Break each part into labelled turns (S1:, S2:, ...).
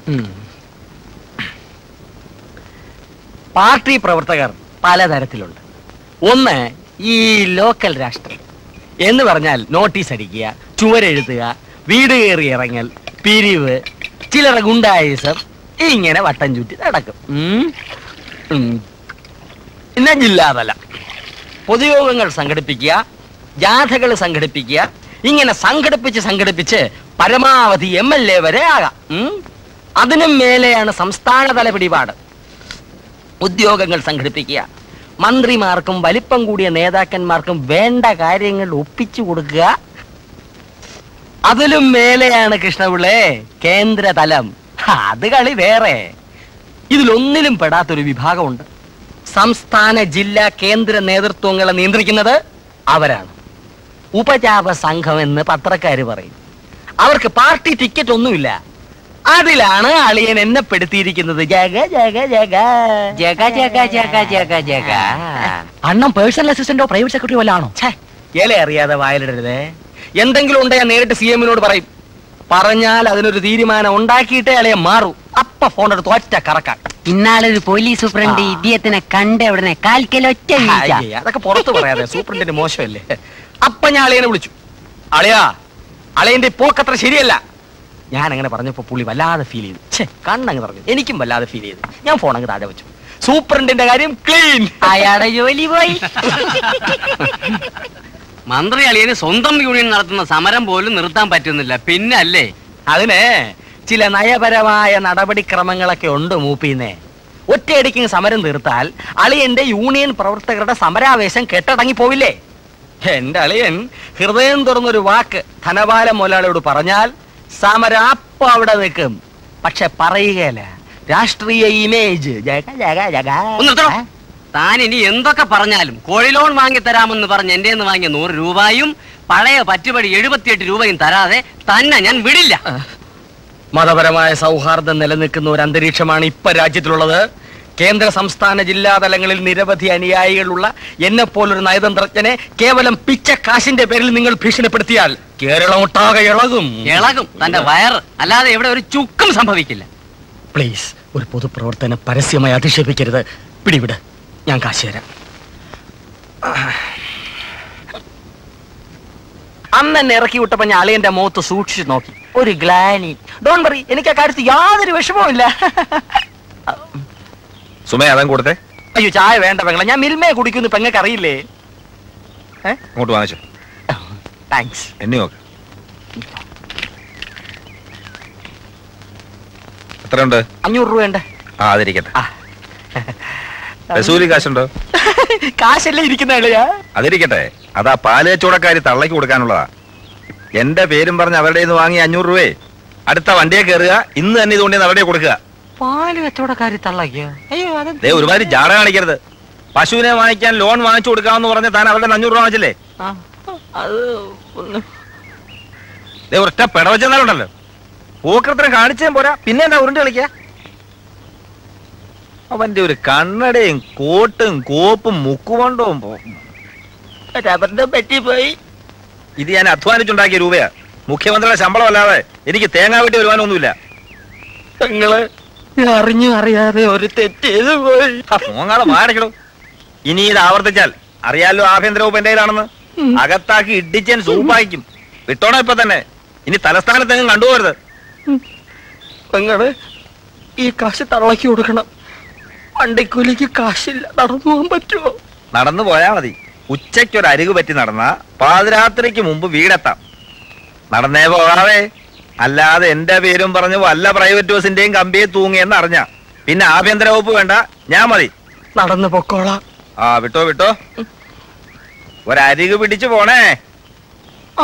S1: Party പ്രവർത്തകർ പലതരത്തിലുണ്ട് ഒന്ന് ഈ ലോക്കൽ രാഷ്ട്രീയം എന്ന് പറഞ്ഞാൽ നോട്ടീസ് അടിക്കുക ചുവരെഴുതുക വീട് കയറി ഇറങ്ങൽ പിരിവ് ചിലർ ഗുണ്ടായുസം ഇങ്ങനെ വട്ടം ചുറ്റി നടക്കും ഉം. ഉം. പിന്നെ ജില്ലാതല പൊതുയോഗങ്ങൾ സംഘടിപ്പിക്കുക ജാഥകൾ സംഘടിപ്പിക്കുക ഇങ്ങനെ സംഘടിപ്പിച്ച് സംഘടിപ്പിച്ച് പരമാവധി എം എൽ എ വരെ ആകാം ഉം. അതിനും മേലെയാണ് സംസ്ഥാനതല പിടിപാട് ഉദ്യോഗങ്ങൾ സംഘടിപ്പിക്കുക മന്ത്രിമാർക്കും വലിപ്പം കൂടിയ നേതാക്കന്മാർക്കും വേണ്ട കാര്യങ്ങൾ ഒപ്പിച്ചു കൊടുക്കുക അതിലും മേലെയാണ് കൃഷ്ണപിള്ളേ കേന്ദ്രതലം ഹാ, അത് കളി വേറെ ഇതിലൊന്നിലും പെടാത്തൊരു വിഭാഗമുണ്ട് സംസ്ഥാന ജില്ലാ കേന്ദ്ര നേതൃത്വങ്ങളെ നിയന്ത്രിക്കുന്നത് അവരാണ് ഉപജാപ സംഘം എന്ന് പത്രക്കാര് പറയും അവർക്ക് പാർട്ടി ടിക്കറ്റ് ഒന്നുമില്ല അതിലാണ് അളിയൻ എന്നെ പെടുത്തിയിരിക്കുന്നത് ജഗ ജഗ ജഗ
S2: ജഗ ജഗ ജഗ ജഗ ജഗ
S1: അണ്ണം പേഴ്സണൽ അസിസ്റ്റന്റോ പ്രൈവറ്റ് സെക്രട്ടറി വല്ല ആണോ ഇല അറിയാതെ വായിലിടരുതേ എന്തെങ്കിലും ഉണ്ടെങ്കിൽ ഞാൻ നേരിട്ട് സി എമ്മിനോട് പറയും പറഞ്ഞാൽ അതിനൊരു തീരുമാനം ഉണ്ടാക്കിയിട്ടേ അളിയെ മാറൂ അപ്പ ഫോൺ എടുത്ത് ഒറ്റ കറക്കാൻ
S2: ഇന്നാളൊരു പോലീസ് സൂപ്രണ്ട്
S1: ആ.
S2: ഇദ്ദേഹത്തിനെ കണ്ട ഉടനെ കാൽക്കലൊറ്റ വീഴ്ച
S1: അയ്യേ, അതൊക്കെ പുറത്ത് പറയാതെ സൂപ്രണ്ടിന്റെ മോശമല്ലേ അപ്പൊ ഞാൻ അളിയനെ വിളിച്ചു അളിയാ അളിയന്റെ പോക്കത്ര ശരിയല്ല ഞാൻ അങ്ങനെ പറഞ്ഞപ്പോ പുള്ളി വല്ലാതെ ഫീൽ ചെയ്തു ഛേ കണ്ണങ്ങ് പറഞ്ഞു എനിക്കും വല്ലാതെ ഫീൽ ചെയ്തു ഞാൻ ഫോൺ അങ്ങ് താഴെ വെച്ചു സൂപ്രണ്ടിന്റെ കാര്യം ക്ലീൻ
S2: അയാളുടെ ജോലി പോയി
S3: മന്ത്രി അളിയന് സ്വന്തം യൂണിയൻ നടത്തുന്ന സമരം പോലും നിർത്താൻ പറ്റുന്നില്ല പിന്നല്ലേ
S1: അതിന് ചില നയപരമായ നടപടിക്രമങ്ങളൊക്കെ ഉണ്ട് മൂപ്പീന്നെ ഒറ്റയടിക്ക് സമരം തീർത്താൽ അളിയന്റെ യൂണിയൻ പ്രവർത്തകരുടെ സമരാവേശം കെട്ടടങ്ങി പോവില്ലേ എന്റെ അളിയൻ ഹൃദയം തുറന്നൊരു വാക്ക് ധനപാല മുതലാളിയോട് പറഞ്ഞാൽ സമരം അപ്പൊ അവിടെ നിൽക്കും പക്ഷെ പറയുകയല്ല രാഷ്ട്രീയ ഇമേജ് ജഗ ജഗ ജഗ
S3: ഒന്ന് നിർത്തണോ? താൻ ഇനി എന്തൊക്കെ പറഞ്ഞാലും കോഴി ലോൺ വാങ്ങി തരാമെന്ന് പറഞ്ഞ് എന്റെ നിന്ന് വാങ്ങിയ നൂറ് രൂപയും പഴയ പറ്റുപടി എഴുപത്തിയെട്ട് രൂപയും തരാതെ തന്നെ ഞാൻ വിടില്ല
S1: മതപരമായ സൗഹാർദ്ദം നിലനിൽക്കുന്ന ഒരു അന്തരീക്ഷമാണ് ഇപ്പൊ രാജ്യത്തിലുള്ളത് കേന്ദ്ര സംസ്ഥാന ജില്ലാ തലങ്ങളിൽ നിരവധി അനുയായികളുള്ള എന്നെ പോലൊരു നയതന്ത്രജ്ഞനെ കേവലം പിച്ച കാശിന്റെ പേരിൽ നിങ്ങൾ ഭീഷണിപ്പെടുത്തിയാൽ കേരളം ഒട്ടാകെ ഇളകും
S3: ഇളകും തന്റെ വയറ് അല്ലാതെ ഇവിടെ ഒരു ചുക്കും സംഭവിക്കില്ല
S1: പ്ലീസ് ഒരു പൊതുപ്രവർത്തനം പരസ്യമായി അധിക്ഷേപിക്കരുത് പിടിവിട് ഞാൻ കാശ് തരാം അന്ന് എന്നെ ഇറക്കി വിട്ടപ്പോ ഞാൻ അളിയന്റെ മുഖത്ത് സൂക്ഷിച്ചു നോക്കി ഒരു ഗ്ലാനി ഡോൺ വറി എനിക്ക് ആ കാര്യത്തിൽ യാതൊരു വിഷമവും ഇല്ല
S4: സുമേ അതം കൊടുത്തേ
S1: അയ്യോ ചായ വേണ്ട പെങ്ങളെ ഞാൻ മിൽമയെ കുടിക്കുന്നു പെങ്ങൾക്ക് അറിയില്ലേ
S4: അങ്ങോട്ട് വാങ്ങിച്ചോ
S1: താങ്ക്സ്
S4: എണ്ണി നോക്ക് എത്രയുണ്ട്
S1: അഞ്ഞൂറ് രൂപ ഉണ്ട്
S4: ആ അതിരിക്കട്ടെ
S1: ആ.
S4: റസൂലി കാശുണ്ടോ
S1: കാശല്ലേ ഇരിക്കുന്ന അളിയാ
S4: അതിരിക്കട്ടെ അതാ പാല് കച്ചവടക്കാരി തള്ളയ്ക്ക് കൊടുക്കാനുള്ളതാ എന്റെ പേരും പറഞ്ഞ് അവരുടെ നിന്ന് വാങ്ങി അഞ്ഞൂറ് രൂപയെ അടുത്ത വണ്ടിയെ കയറുക ഇന്ന് തന്നെ ഇതുകൊണ്ട് അവരുടെ കൊടുക്കുക
S1: പാല് കച്ചവടക്കാരി തള്ളയ്ക്കോ അയ്യോ അത്
S4: ദേ ഒരുമാതിരി ജാട കാണിക്കരുത് പശുവിനെ വാങ്ങിക്കാൻ ലോൺ വാങ്ങിച്ചു കൊടുക്കാമെന്ന് പറഞ്ഞ് താൻ അവരുടെ അഞ്ഞൂറ് രൂപ വാങ്ങിച്ചില്ലേ
S1: ആ, അത് ഒന്ന്
S4: ദേ ഒറ്റ പിടവച്ചെന്നാലുണ്ടല്ലോ പൂക്കൃത്രം കാണിച്ചേ പോരാ പിന്നെ എന്താ ഉരുണ്ട് കളിക്ക അവന്റെ ഒരു കണ്ണടയും കോട്ടും കോപ്പും മുക്കുകൊണ്ടവും പോ-
S1: ഒരബദ്ധം പറ്റിപ്പോയി
S4: ഇത് ഞാൻ അധ്വാനിച്ചുണ്ടാക്കിയ രൂപയാ മുഖ്യമന്ത്രിയുടെ ശമ്പളം അല്ലാതെ എനിക്ക് തേങ്ങാ വെട്ടി വരുവാനൊന്നുമില്ല
S1: നിങ്ങള് അറിഞ്ഞു അറിയാതെ ഒരു തെറ്റ് ചെയ്തു പോയി
S4: മോങ്ങാതെ വാടക്കണം ഇനി ഇത് ആവർത്തിച്ചാൽ അറിയാലോ ആഭ്യന്തര വകുപ്പ് എന്റെ കയ്യിലാണെന്ന് അകത്താക്കി ഇടിച്ചൻ സൂപ്പായിക്കും വിട്ടോണം ഇപ്പൊ തന്നെ ഇനി തലസ്ഥാനത്തെങ്ങും കണ്ടുപോകരുത്
S1: നിങ്ങള് ഈ കാശ് തള്ളക്കി കൊടുക്കണം വണ്ടിക്കൂലിക്ക് കാശില്ല നടന്നു പോകാൻ പറ്റുമോ
S4: നടന്നു പോയാ മതി ഉച്ചയ്ക്ക് ഒരു അരികു പറ്റി നടന്ന പാതിരാത്രിക്ക് മുമ്പ് വീടെത്താം നടന്നേ പോകാവേ അല്ലാതെ എന്റെ പേരും പറഞ്ഞ് വല്ല പ്രൈവറ്റ് ബസിന്റെയും കമ്പിയെ തൂങ്ങിയെന്ന് അറിഞ്ഞ പിന്നെ ആഭ്യന്തര വകുപ്പ് വേണ്ട ഞാൻ മതി
S1: നടന്നു പൊക്കോളാം
S4: ആ വിട്ടോ വിട്ടോ ഒരരികു പിടിച്ചു പോണേ
S1: ആ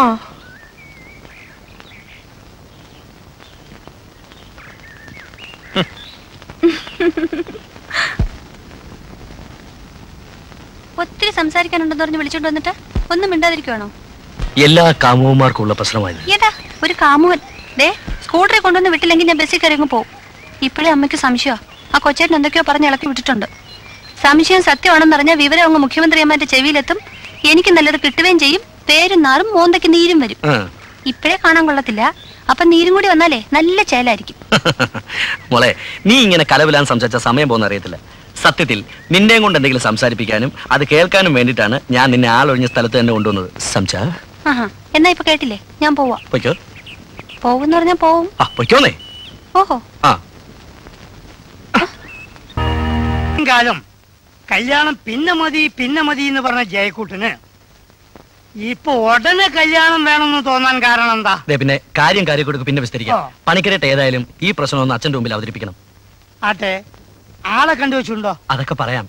S5: ഒത്തിരി സംസാരിക്കാനുണ്ടെന്ന് പറഞ്ഞ് വിളിച്ചോണ്ട് വന്നിട്ട് ഒന്നും മിണ്ടാതിരിക്കുവാണോ
S1: എല്ലാ കാമുകന്മാർക്കുള്ള പ്രശ്നമായി
S5: ഏതാ ഒരു കാമുവൻ ദേ സ്കൂട്ടറിൽ കൊണ്ടുവന്ന് വിട്ടില്ലെങ്കിൽ ഞാൻ ബസ്സിൽ കയറി അങ്ങ് പോകും ഇപ്പോഴേ അമ്മയ്ക്ക് സംശയമാ ആ കൊച്ചേട്ടൻ എന്തൊക്കെയോ പറഞ്ഞ് ഇളക്കി വിട്ടിട്ടുണ്ട് സംശയം സത്യമാണെന്നറിഞ്ഞാൽ വിവരം അങ്ങ് മുഖ്യമന്ത്രിയമ്മന്റെ ചെവിയിലെത്തും എനിക്ക് നല്ലത് കിട്ടുകയും ചെയ്യും പേരും നാറും മോന്തയ്ക്ക് നീരും വരും ഇപ്പോഴേ കാണാൻ കൊള്ളത്തില്ല അപ്പൊ നീരും കൂടി വന്നാലേ നല്ല ചേലായിരിക്കും
S1: മോളെ നീ ഇങ്ങനെ കലവിലാൻ സംസാരിച്ച സമയം പോകുന്ന അറിയത്തില്ല സത്യത്തിൽ നിന്നെയും കൊണ്ട് എന്തെങ്കിലും സംസാരിപ്പിക്കാനും അത് കേൾക്കാനും വേണ്ടിയിട്ടാണ് ഞാൻ നിന്നെ ആളൊഴിഞ്ഞ സ്ഥലത്ത് തന്നെ കൊണ്ടുവന്നത് സംസാ
S5: ആഹാ എന്നാ ഇപ്പൊ കേട്ടില്ലേ ഞാൻ പോവാ
S1: പൊയ്ക്കോ
S5: പോവെന്ന് പറഞ്ഞാ പോവും
S1: ആ പൊയ്ക്കോന്നേ
S5: ഓഹോ
S1: ആ
S6: കാലം കല്യാണം പിന്നെ മതി പിന്നെ മതി എന്ന് പറഞ്ഞ ജയക്കൂട്ടിന് ഇപ്പൊ ഉടനെ കല്യാണം വേണമെന്ന് തോന്നാൻ കാരണം എന്താ
S1: ദേ പിന്നെ കാര്യം കാര്യം കൊടുക്ക് പിന്നെ വിസ്തരിക്കാം
S6: ആ.
S1: പണിക്കരട്ട് ഏതായാലും ഈ പ്രശ്നം ഒന്ന് അച്ഛന്റെ മുമ്പിൽ അവതരിപ്പിക്കണം
S6: ആട്ടെ ആളെ കണ്ടുവച്ചുണ്ടോ
S1: അതൊക്കെ പറയാം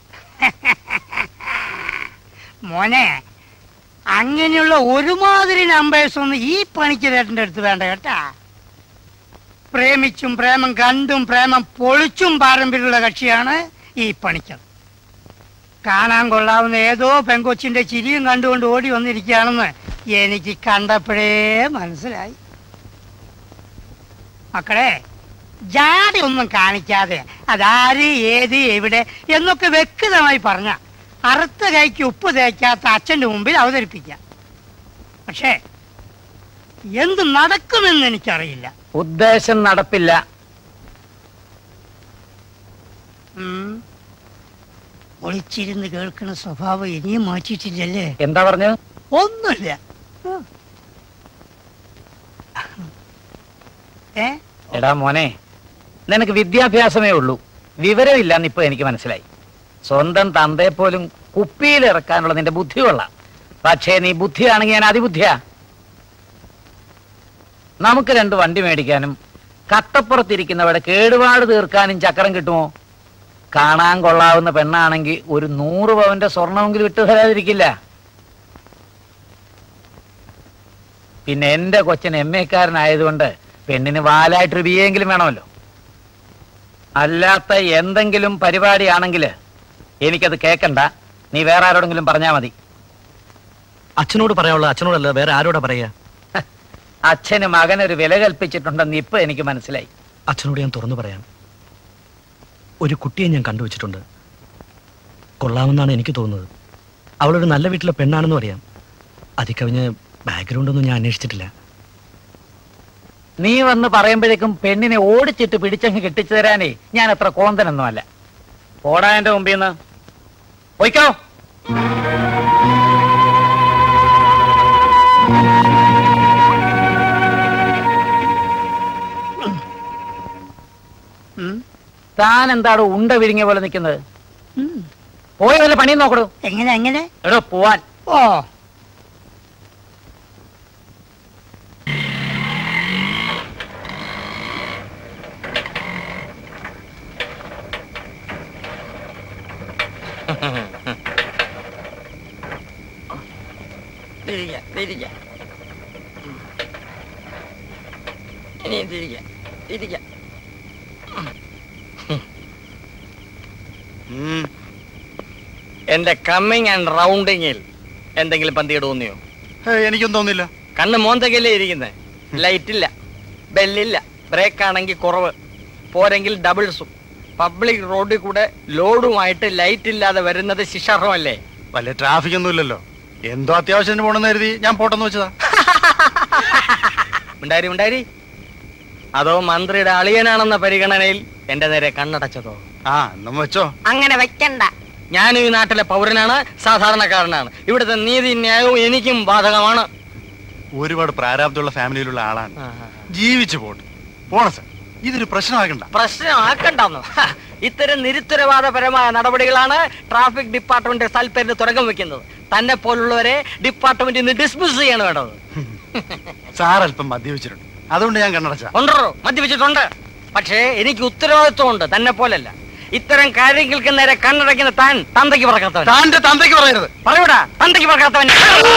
S6: മോനെ അങ്ങനെയുള്ള ഒരുമാതിരി നമ്പേഴ്സ് ഒന്നും ഈ പണിക്കരേട്ടന്റെ അടുത്ത് വേണ്ട കേട്ടാ പ്രേമിച്ചും പ്രേമം കണ്ടും പ്രേമം പൊളിച്ചും പാരമ്പര്യമുള്ള കക്ഷിയാണ് ഈ പണിക്കർ കാണാൻ കൊള്ളാവുന്ന ഏതോ പെങ്കൊച്ചിന്റെ ചിരിയും കണ്ടുകൊണ്ട് ഓടി വന്നിരിക്കുകയാണെന്ന് എനിക്ക് കണ്ടപ്പോഴേ മനസ്സിലായി മക്കളെ ജാതി ഒന്നും കാണിക്കാതെ അതാര് ഏത് എവിടെ എന്നൊക്കെ വ്യക്തമായി പറഞ്ഞ അറുത്ത കൈക്ക് ഉപ്പ് തേക്കാത്ത അച്ഛന്റെ മുമ്പിൽ അവതരിപ്പിക്കാം പക്ഷേ എന്ത് നടക്കുമെന്ന് എനിക്കറിയില്ല
S2: ഉദ്ദേശം നടപ്പില്ല
S6: ഉം. ഒളിച്ചിരുന്ന് കേൾക്കുന്ന സ്വഭാവം ഇനിയും മാറ്റിയിട്ടില്ലല്ലേ
S2: എന്താ പറഞ്ഞത്
S6: ഒന്നുമില്ല ഉം. ഏ
S2: എടാ മോനെ നിനക്ക് വിദ്യാഭ്യാസമേ ഉള്ളൂ വിവരമില്ലെന്ന് ഇപ്പൊ എനിക്ക് മനസ്സിലായി സ്വന്തം തന്തയെ പോലും കുപ്പിയിൽ ഇറക്കാനുള്ള നിന്റെ ബുദ്ധി കൊള്ളാം പക്ഷേ നീ ബുദ്ധിയാണെങ്കിൽ ഞാൻ അതിബുദ്ധിയാ നമുക്ക് രണ്ട് വണ്ടി മേടിക്കാനും കട്ടപ്പുറത്തിരിക്കുന്നവടെ കേടുപാട് തീർക്കാനും ചക്രം കിട്ടുമോ കാണാൻ കൊള്ളാവുന്ന പെണ്ണാണെങ്കിൽ ഒരു നൂറ് പവന്റെ സ്വർണമെങ്കിലും വിട്ടു തരാതിരിക്കില്ല പിന്നെ എന്റെ കൊച്ചൻ എം എക്കാരനായതുകൊണ്ട് പെണ്ണിന് വാലായിട്ടൊരു ബി എങ്കിലും വേണമല്ലോ അല്ലാത്ത എന്തെങ്കിലും പരിപാടിയാണെങ്കിൽ എനിക്കത് കേക്കണ്ട നീ വേറെ ആരോടെങ്കിലും പറഞ്ഞാ മതി
S1: അച്ഛനോട് പറയാനുള്ള അച്ഛനോടല്ല വേറെ ആരോടാ പറയാ
S2: അച്ഛന് മകനൊരു വില കൽപ്പിച്ചിട്ടുണ്ടെന്ന് ഇപ്പൊ എനിക്ക് മനസ്സിലായി
S1: അച്ഛനോട് ഞാൻ തുറന്നു പറയാം ഒരു കുട്ടിയെ ഞാൻ കണ്ടുവച്ചിട്ടുണ്ട് കൊള്ളാമെന്നാണ് എനിക്ക് തോന്നുന്നത് അവളൊരു നല്ല വീട്ടിലെ പെണ്ണാണെന്നും അറിയാം അതിക്കവിഞ്ഞ് ബാക്ക്ഗ്രൗണ്ട് ഒന്നും ഞാൻ അന്വേഷിച്ചിട്ടില്ല
S2: നീ വന്ന് പറയുമ്പോഴേക്കും പെണ്ണിനെ ഓടിച്ചിട്ട് പിടിച്ചങ്ങ് കെട്ടിച്ചു തരാനേ ഞാൻ അത്ര കോന്തനൊന്നും അല്ല ഓടാ എന്റെ മുമ്പിൽ നിന്ന് പോയിക്കോ
S6: ഉം.
S2: താൻ എന്താടോ ഉണ്ട വിഴുങ്ങിയ പോലെ നിൽക്കുന്നത്
S6: ഉം.
S2: പോയി വല്ല പണിയും നോക്കടോ
S6: എങ്ങനെ എങ്ങനെ
S2: എടോ പോവാൻ
S6: ഓ
S3: തിരിക്കാം തിരിക്കാം ഇനിയും തിരിക്കാം തിരിക്കാം എന്റെ കമ്മിങ് ആൻഡ് റൗണ്ടിങ്ങിൽ എന്തെങ്കിലും പന്തികേട് തോന്നിയോ
S7: എനിക്കും തോന്നില്ല
S3: കണ്ണ് മോന്തകയിലേ ഇരിക്കുന്നത് ലൈറ്റ് ഇല്ല ബെല്ലില്ല ബ്രേക്ക് ആണെങ്കിൽ കുറവ് പോരെങ്കിൽ ഡബിൾസും പബ്ലിക് റോഡിൽ കൂടെ ലോഡുമായിട്ട് ലൈറ്റ് ഇല്ലാതെ വരുന്നത് ശിക്ഷാർഹമല്ലേ
S7: വലിയ ട്രാഫിക് ഒന്നും ഇല്ലല്ലോ എന്തോ അത്യാവശ്യത്തിന് പോണെന്ന് കരുതി ഞാൻ പോട്ടെന്ന് വെച്ചതാ
S3: ഉണ്ടായി ഉണ്ടായി അതോ മന്ത്രിയുടെ അളിയനാണെന്ന പരിഗണനയിൽ എന്റെ നേരെ കണ്ണടച്ചതോ
S7: ആ എന്നും വെച്ചോ
S3: അങ്ങനെ വെക്കണ്ട ഞാനും ഈ നാട്ടിലെ പൗരനാണ് സാധാരണക്കാരനാണ് ഇവിടുത്തെ നീതി ന്യായവും എനിക്കും ബാധകമാണ്
S7: ഒരുപാട് പ്രാരാബ്ദമുള്ള ഫാമിലിയിലുള്ള ആളാണ് ജീവിച്ചു പോട്ടെ പോണ സാർ ഇതൊരു പ്രശ്നമാക്കണ്ട
S3: പ്രശ്നമാക്കണ്ടെന്നോ ഹ, ഇത്തരം നിരുത്തരവാദപരമായ നടപടികളാണ് ട്രാഫിക് ഡിപ്പാർട്ട്മെന്റ് സൽപ്പേരിന് തുടക്കം വെക്കുന്നത് തന്നെ പോലുള്ളവരെ ഡിപ്പാർട്ട്മെന്റിൽ നിന്ന് ഡിസ്മിസ് ചെയ്യാണ് വേണ്ടത്
S7: സാർ അല്പം മദ്യപിച്ചിട്ടുണ്ട് അതുകൊണ്ട് ഞാൻ കണ്ണടച്ച
S3: ഉണ്ടോ മദ്യപിച്ചിട്ടുണ്ട് പക്ഷേ എനിക്ക് ഉത്തരവാദിത്വമുണ്ട് തന്നെ പോലല്ല ഇത്തരം കാര്യങ്ങൾക്ക് നേരെ കണ്ണടയ്ക്കുന്ന താൻ തന്തയ്ക്ക് പറക്കാത്തവൻ
S7: താന്റെ തന്തയ്ക്ക് പറയരുത്
S3: പറയൂടാ തന്തയ്ക്ക് പറക്കാത്തവൻ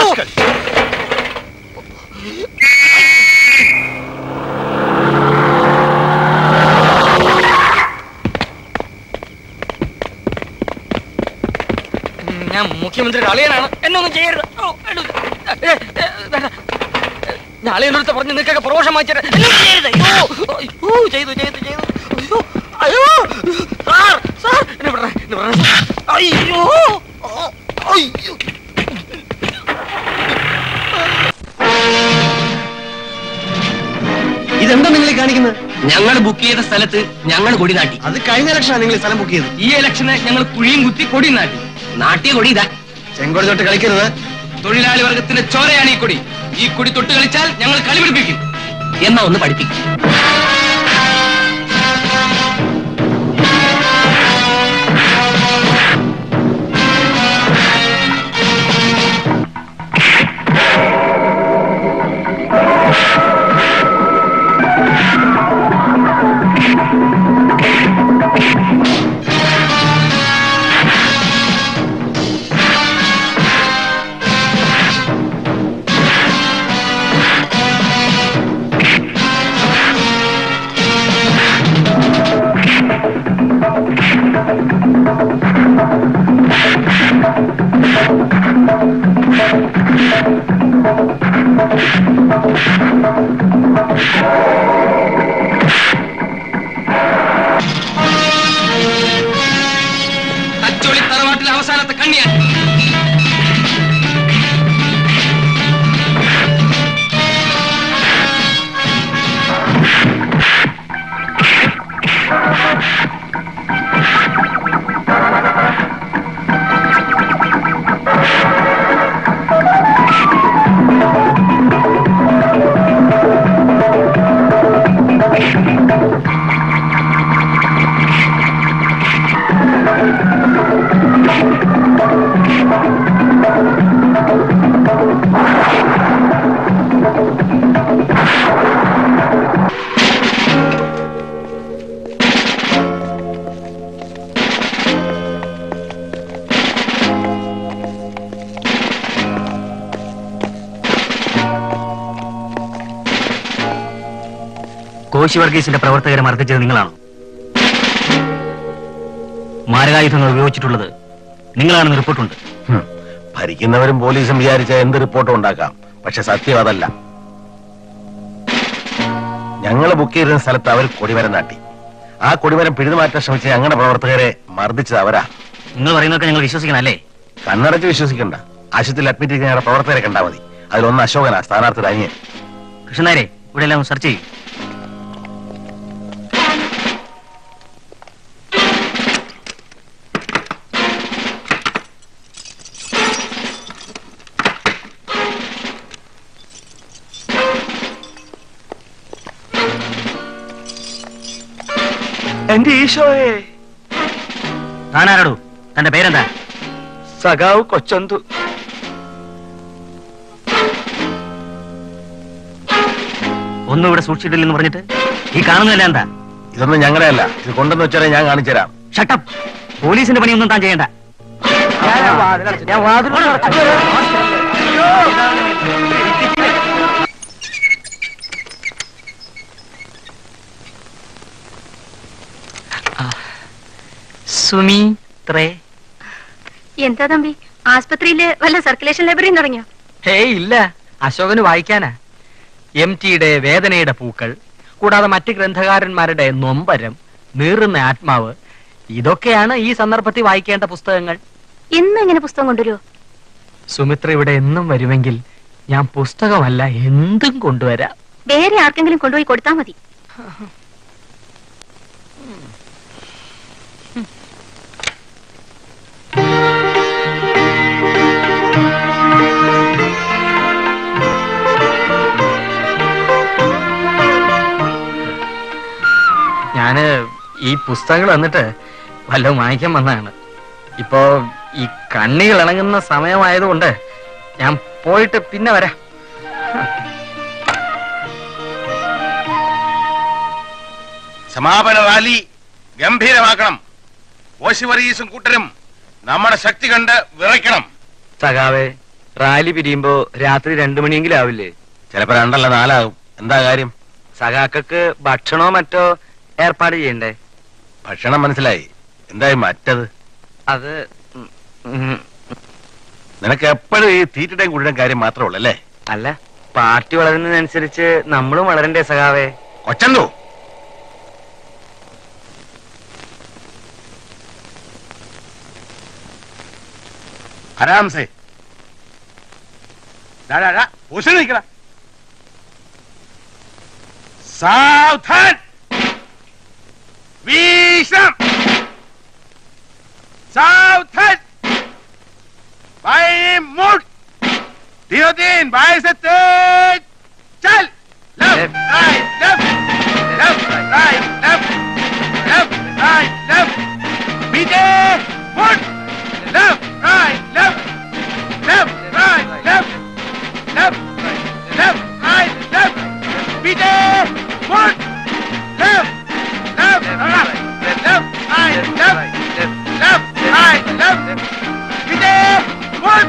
S3: ഉം, ഞാൻ മുഖ്യമന്ത്രിയുടെ അളിയനാണ് എന്നെ ഒന്നും ചെയ്യരുത് ഓ, എടോ, ഏ, ഏ, വേണ്ട. ഞാൻ അളിയനടുത്ത് പറഞ്ഞ് നിൽക്കൊക്കെ പ്രമോഷൻ വാങ്ങിച്ചിട്ട് എന്നെ ഒന്നും ചെയ്യരുത് അയ്യോ, അയ്യോ, ചെയ്തു ചെയ്തു ചെയ്തു അയ്യോ, അയ്യോ സാർ സാർ എന്നെ വിടണേ, എന്നെ വിടണേ. അയ്യോ ഓ, അയ്യോ
S1: എന്താ നിങ്ങൾ കാണിക്കുന്നത് ഞങ്ങൾ ബുക്ക് ചെയ്ത സ്ഥലത്ത് ഞങ്ങൾ കൊടി നാട്ടി
S8: അത് കഴിഞ്ഞ ഇലക്ഷനാണ് നിങ്ങൾ ഈ സ്ഥലം ബുക്ക് ചെയ്തത്
S1: ഈ ഇലക്ഷന് ഞങ്ങൾ കുഴിയും കുത്തി കൊടി നാട്ടി നാട്ടിയ കൊടി ഇതാ
S8: ചെങ്കോടി തൊട്ട് കളിക്കരുത്
S1: തൊഴിലാളി വർഗത്തിന്റെ ചോരയാണ് ഈ കൊടി ഈ കൊടി തൊട്ട് കളിച്ചാൽ ഞങ്ങൾ കളി പിടിപ്പിക്കും എന്നാ ഒന്ന് പഠിപ്പിക്കും തച്ചോളി തറവാട്ടിലെ അവസാനത്തെ കണ്ണിയാൻ കോശി വർഗീസിന്റെ പ്രവർത്തകരെ മർദ്ദിച്ചത് നിങ്ങളാണോ മാരകായുധങ്ങൾ ഉപയോഗിച്ചിട്ടുള്ളത് നിങ്ങളാണെന്ന് റിപ്പോർട്ടുണ്ട്
S8: ഹും. ഭരിക്കുന്നവരും പോലീസും വിചാരിച്ച എന്ത് റിപ്പോർട്ടും ഉണ്ടാക്കാം പക്ഷെ സത്യം അതല്ല ഞങ്ങൾ ബുക്ക് ചെയ്തിരുന്ന സ്ഥലത്ത് അവർ കൊടിമരം നാട്ടി ആ കൊടിമരം പിഴുതുമാറ്റാൻ ശ്രമിച്ച ഞങ്ങളുടെ പ്രവർത്തകരെ മർദ്ദിച്ചത് അവരാ
S1: നിങ്ങൾ പറയുന്നതൊക്കെ ഞങ്ങൾ വിശ്വസിക്കണം അല്ലേ
S8: കണ്ണടച്ച് വിശ്വസിക്കണ്ട ആശുപത്രിയിൽ അഡ്മിറ്റ് ചെയ്ത ഞങ്ങളുടെ പ്രവർത്തകരെ കണ്ടാൽ മതി അതിലൊന്ന് അശോകനാ സ്ഥാനാർത്ഥി അനിയൻ
S1: കൃഷ്ണനാരെ ഇവിടെ എല്ലാം സെർച്ച് ചെയ്യും
S4: എന്റെ ഈശോയെ
S1: താനാരടൂ തന്റെ പേരെന്താ
S4: സഖാവ് കൊച്ചന്തു
S1: ഒന്നും ഇവിടെ സൂക്ഷിച്ചിട്ടില്ലെന്ന് പറഞ്ഞിട്ട് ഈ കാണുന്നതല്ല എന്താ
S8: ഇതൊന്നും ഞങ്ങളുടെ അല്ല ഇത് കൊണ്ടെന്ന് വെച്ചാലേ ഞാൻ കാണിച്ചു തരാം
S1: ഷട്ടപ്പ് പോലീസിന്റെ പണിയൊന്നും താൻ ചെയ്യണ്ട
S4: ഞാൻ വാതിൽ
S1: സുമിത്രേ
S5: എന്താ തമ്പി ആസ്പത്രിയില് വല്ല സർക്കുലേഷൻ ലൈബ്രറിയും തുടങ്ങിയോ
S3: ഹേയ് ഇല്ല അശോകന് വായിക്കാനാ എം ടിയുടെ വേദനയുടെ പൂക്കൾ കൂടാതെ മറ്റ് ഗ്രന്ഥകാരന്മാരുടെ നൊമ്പരം നീറുന്ന ആത്മാവ് ഇതൊക്കെയാണ് ഈ സന്ദർഭത്തിൽ വായിക്കേണ്ട പുസ്തകങ്ങൾ
S5: എന്നും ഇങ്ങനെ പുസ്തകം കൊണ്ടുവരുമോ
S3: സുമിത്ര ഇവിടെ എന്നും വരുമെങ്കിൽ ഞാൻ പുസ്തകമല്ല എന്തും കൊണ്ടുവരാം
S5: വേറെ ആർക്കെങ്കിലും കൊണ്ടുപോയി കൊടുത്താൽ മതി
S3: ഞാന് ഈ പുസ്തകങ്ങൾ വന്നിട്ട് വല്ലതും വാങ്ങിക്കാൻ വന്നതാണ് ഇപ്പോ ഈ കണ്ണികൾ ഇണങ്ങുന്ന സമയമായതുകൊണ്ട് ഞാൻ പോയിട്ട് പിന്നെ വരാം
S9: സമാപന റാലി ഗംഭീരമാക്കണം ഓശി വർഗീസും കൂട്ടരും നമ്മുടെ ശക്തി കണ്ട് വിറയ്ക്കണം
S3: സഖാവേ റാലി പിരിയുമ്പോ രാത്രി രണ്ടു മണിയെങ്കിലും ആവില്ലേ
S8: ചിലപ്പോ രണ്ടല്ല നാലാകും എന്താ കാര്യം
S3: സഖാക്കൾക്ക് ഭക്ഷണോ മറ്റോ ഏർപ്പാട് ചെയ്യണ്ടേ
S8: ഭക്ഷണം മനസ്സിലായി എന്തായി മറ്റത്
S3: അത് ഉം, ഉം,
S8: നിനക്ക് എപ്പോഴും ഈ തീറ്റയുടെയും കുടിയുടെയും കാര്യം മാത്രമേ ഉള്ളൂ അല്ലേ
S3: അല്ല പാർട്ടി വളരുന്നതിനനുസരിച്ച് നമ്മളും വളരണ്ടേ സഖാവേ
S8: കൊച്ചന്തോ
S9: ആരാംസേ നിൽക്കട സാവധാൻ വീശം സാവധാൻ बाएं मुड़ दियोदीन बाएं से तेज चल left right left left right left left right left पीछे मुड़ left right left left right left left left right left पीछे मुड़ left left right left right left left right left पीछे मुड़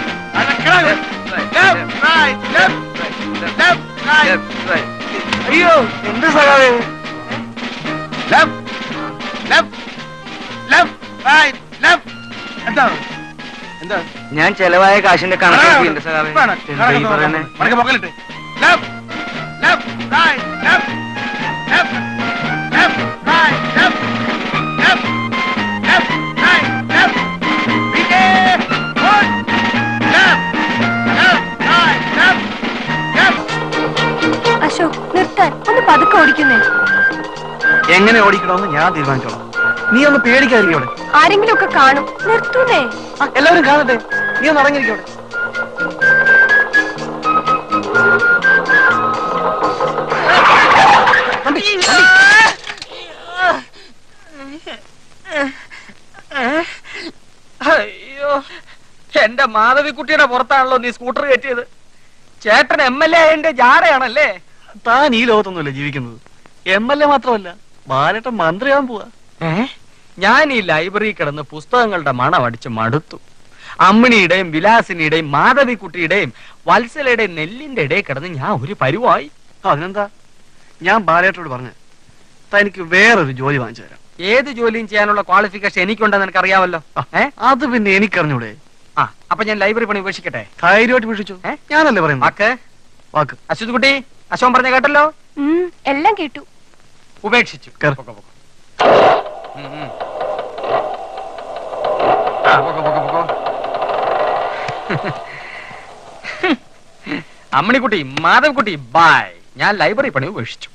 S9: left right left left right
S1: അയ്യോ എന്ത് സഖാവേ
S9: left left left right left എന്താണ് എന്താ
S1: ഞാൻ ചെലവായ കാശിന്റെ കണക്ക് സഖാവേ എന്താ ഈ പറയുന്നേ
S9: മടക്ക പൊക്കലിട്ട് left left right left left left right left left left right left പീछे മുड़ left left right left left
S5: Ashok നിർത്താൻ ഒന്ന് പതുക്കെ ഓടിക്കുന്നേ
S4: എങ്ങനെ ഓടിക്കണമെന്ന് ഞാൻ തീരുമാനിച്ചോളാം നീ ഒന്ന് പേടിക്കാതിരിക്കും അവിടെ
S5: ആരെങ്കിലും ഒക്കെ കാണും നിർത്തൂന്നേ
S4: ആ, എല്ലാവരും കാണട്ടെ നീ ഒന്ന് അടങ്ങിയിരിക്കും അവിടെ
S3: അയ്യോ എന്റെ മാധവിക്കുട്ടിയുടെ പുറത്താണല്ലോ നീ സ്കൂട്ടർ കയറ്റിയത് ചേട്ടൻ എം എൽ എ ആയതിന്റെ ജാടയാണല്ലേ
S4: താൻ ഈ ലോകത്തൊന്നുമല്ല ജീവിക്കുന്നത് എം എൽ എ മാത്രമല്ല ബാലേട്ടൻ മന്ത്രിയാവാൻ പോവാ
S3: ഏ ഞാൻ ഈ ലൈബ്രറി കിടന്ന് പുസ്തകങ്ങളുടെ മണം അടിച്ച് മടുത്തു അമ്മിണിയുടെയും വിലാസിനിയുടെയും മാധവിക്കുട്ടിയുടെയും വത്സലയുടെയും നെല്ലിന്റെ ഇടയിൽ കിടന്ന് ഞാൻ ഒരു പരുവായി
S4: അതിനെന്താ ഞാൻ ബാലേട്ടനോട് പറഞ്ഞു തനിക്ക് വേറൊരു ജോലി വാങ്ങിച്ചു തരാം
S3: ഏത് ജോലിയും ചെയ്യാനുള്ള ക്വാളിഫിക്കേഷൻ എനിക്കുണ്ടെന്ന് എനിക്ക് അറിയാമല്ലോ ഏ
S4: അത് പിന്നെ എനിക്കറിഞ്ഞൂടെ
S3: ആ അപ്പൊ ഞാൻ ലൈബ്രറി പണി ഉപേക്ഷിക്കട്ടെ
S4: ധൈര്യമായിട്ട് വീക്ഷിച്ചു
S3: ഏ?
S4: ഞാനല്ലേ പറയുന്നത്
S3: വാക്ക്
S4: വാക്ക്
S3: അശ്വത് കുട്ടി അശോകൻ പറഞ്ഞ കേട്ടല്ലോ
S5: ഉം, എല്ലാം കേട്ടു
S3: ഉപേക്ഷിച്ചു
S4: കേറ്.
S3: പൊക്കോ, പൊക്കോ. ഉം, ഉം. ആ, പൊക്കോ, പൊക്കോ, പൊക്കോ. അമ്മിണിക്കുട്ടി മാധവ്കുട്ടി ബായ് ഞാൻ ലൈബ്രറി പണി ഉപേക്ഷിച്ചു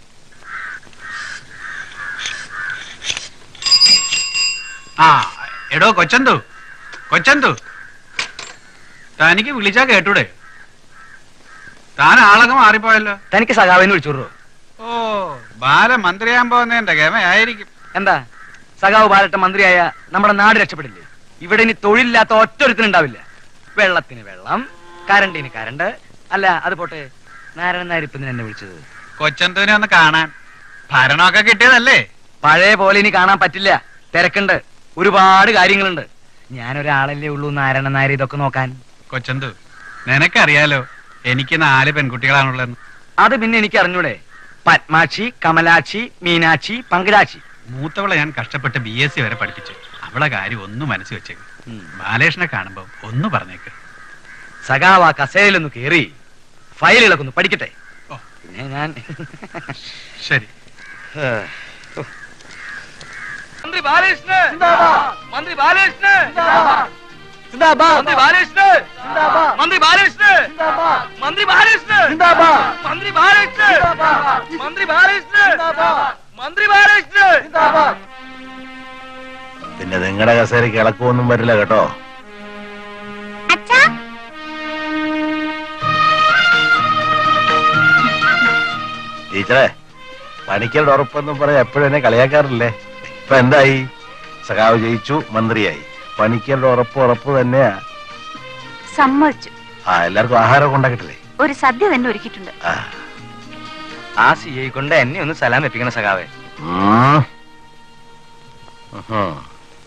S10: ആ എടോ കൊച്ചന്തു കൊച്ചന്തു തനിക്ക് വിളിച്ചാ കേട്ടൂടെ താൻ ആളൊക്കെ മാറിപ്പോയല്ലോ
S3: തനിക്ക് സഖാവിനെ വിളിച്ചോളൂ
S10: ഓ ബാല മന്ത്രിയാൻ പോകുന്നതിന്റെ ഗമയായിരിക്കും
S3: എന്താ സഖാവ് ബാലട്ട മന്ത്രിയായ നമ്മുടെ നാട് രക്ഷപ്പെടില്ലേ ഇവിടെ ഇനി തൊഴിലില്ലാത്ത ഒറ്റൊരുത്തിനുണ്ടാവില്ല വെള്ളത്തിന് വെള്ളം കരണ്ടിന് കരണ്ട് അല്ല അത് പോട്ടെ നാരായണൻ നായർ ഇപ്പൊ എന്നെ വിളിച്ചത്
S10: കൊച്ചന്തുവിനെ ഒന്ന് കാണാൻ ഭരണമൊക്കെ കിട്ടിയതല്ലേ
S3: പഴയ പോലെ ഇനി കാണാൻ പറ്റില്ല തിരക്കുണ്ട് ഒരുപാട് കാര്യങ്ങളുണ്ട് ഞാനൊരാളല്ലേ ഉള്ളൂ നാരായണൻ നായർ ഇതൊക്കെ നോക്കാൻ
S10: കൊച്ചന്തു നിനക്കറിയാലോ എനിക്ക് നാല് പെൺകുട്ടികളാണുള്ളതെന്ന്
S3: അത് പിന്നെ എനിക്ക് അറിഞ്ഞൂടെ പത്മാക്ഷി കമലാക്ഷി മീനാക്ഷി പങ്കജാക്ഷി
S10: മൂത്തവളെ ഞാൻ കഷ്ടപ്പെട്ട് ബി എസ് സി വരെ പഠിപ്പിച്ചു അവളെ കാര്യം ഒന്ന് മനസ്സിൽ വെച്ചേക്ക് ബാലകൃഷ്ണനെ കാണുമ്പോ ഒന്ന് പറഞ്ഞേക്ക്
S3: സഖാവ് ആ കസേരയിലൊന്ന് കേറി ഫയലുകളൊക്കെ ഒന്ന് പഠിക്കട്ടെ
S10: ഓ.
S3: പിന്നെ ഞാൻ
S10: ശരി
S3: മന്ത്രി ബാലകൃഷ്ണൻ മന്ത്രി ബാലകൃഷ്ണൻ മന്ത്രി ബാലകൃഷ്ണൻ മന്ത്രി ബാലകൃഷ്ണൻ മന്ത്രി ബാലകൃഷ്ണൻ മന്ത്രി ബാലകൃഷ്ണൻ മന്ത്രി ബാലകൃഷ്ണൻ മന്ത്രി ബാലകൃഷ്ണൻ
S8: പിന്നെ നിങ്ങളുടെ കസേരയ്ക്ക് ഇളക്കമൊന്നും വരില്ല കേട്ടോ ടീച്ചറെ പണിക്കരുടെ ഉറപ്പെന്നും പറയാൻ എപ്പോഴും എന്നെ കളിയാക്കാറില്ലേ ഇപ്പൊ എന്തായി സഖാവ് ജയിച്ചു മന്ത്രിയായി പണിക്കരുടെ ഉറപ്പ് ഉറപ്പ് തന്നെയാ
S5: സമ്മതിച്ചു
S8: ആ എല്ലാവർക്കും ആഹാരം ഉണ്ടാക്കിട്ടില്ലേ
S5: ഒരു സദ്യ തന്നെ ഒരുക്കിയിട്ടുണ്ട്
S8: ആ
S3: ആ സി ഐ കൊണ്ട് എന്നെ ഒന്ന് സലാം എത്തിക്കണം സഖാവേ
S8: ഉം. ഉഹും.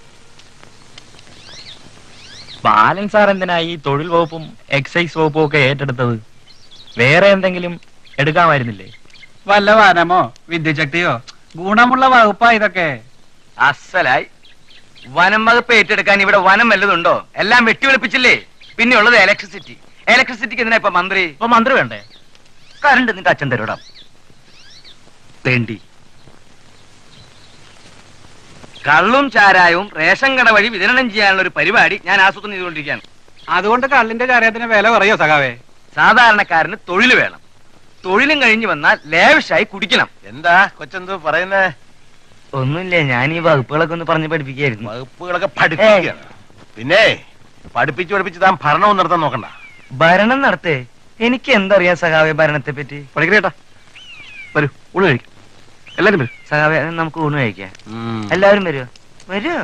S2: ബാലൻ സാർ എന്തിനാ ഈ തൊഴിൽ വകുപ്പും എക്സൈസ് വകുപ്പും ഒക്കെ ഏറ്റെടുത്തത് വേറെ എന്തെങ്കിലും എടുക്കാമായിരുന്നില്ലേ
S10: വല്ല വനമോ വിദ്യശക്തിയോ ഗുണമുള്ള വകുപ്പാ ഇതൊക്കെ
S3: അസലായി വനം വകുപ്പ് ഏറ്റെടുക്കാൻ ഇവിടെ വനം വല്ലതുണ്ടോ എല്ലാം വെട്ടിവെളുപ്പിച്ചില്ലേ പിന്നെ ഉള്ളത് ഇലക്ട്രിസിറ്റി ഇലക്ട്രിസിറ്റിക്ക് എന്തിനാ ഇപ്പൊ മന്ത്രി
S2: ഇപ്പൊ മന്ത്രി വേണ്ടേ
S3: കറണ്ട് നിന്റെ അച്ഛൻ തരൂടാം വേണ്ടി കള്ളും ചാരായവും റേഷൻ കട വഴി വിതരണം ചെയ്യാനുള്ള ഒരു പരിപാടി ഞാൻ ആസൂത്രണം ചെയ്തുകൊണ്ടിരിക്കുകയാണ്
S10: അതുകൊണ്ട് കള്ളിന്റെ ചാരത്തിന് വില കുറയോ സഖാവേ
S3: സാധാരണക്കാരന് തൊഴിൽ വേണം
S1: തൊഴിലും കഴിഞ്ഞ് വന്നാൽ ലേവിഷായി കുടിക്കണം
S8: എന്താ കൊച്ചെന്തോ പറയുന്നേ
S1: ഒന്നുമില്ല ഞാൻ ഈ വകുപ്പുകളൊക്കെ ഒന്ന് പറഞ്ഞു പഠിപ്പിക്കായിരുന്നു
S8: വകുപ്പുകളൊക്കെ പഠിപ്പിക്കുകയാണ് പിന്നെ പഠിപ്പിച്ച് പഠിപ്പിച്ച് താൻ ഭരണവും നടത്താൻ നോക്കണ്ട
S1: ഭരണം നടത്തേ എനിക്ക് എന്തറിയാം സഖാവെ ഭരണത്തെ പറ്റി
S11: പഠിക്കണേട്ടാ വരൂ ഊണ് കഴിക്കും എല്ലാരും വരും
S1: സഖാവെ നമുക്ക് ഊണ് കഴിക്കാം എല്ലാവരും വരുമോ വരുമോ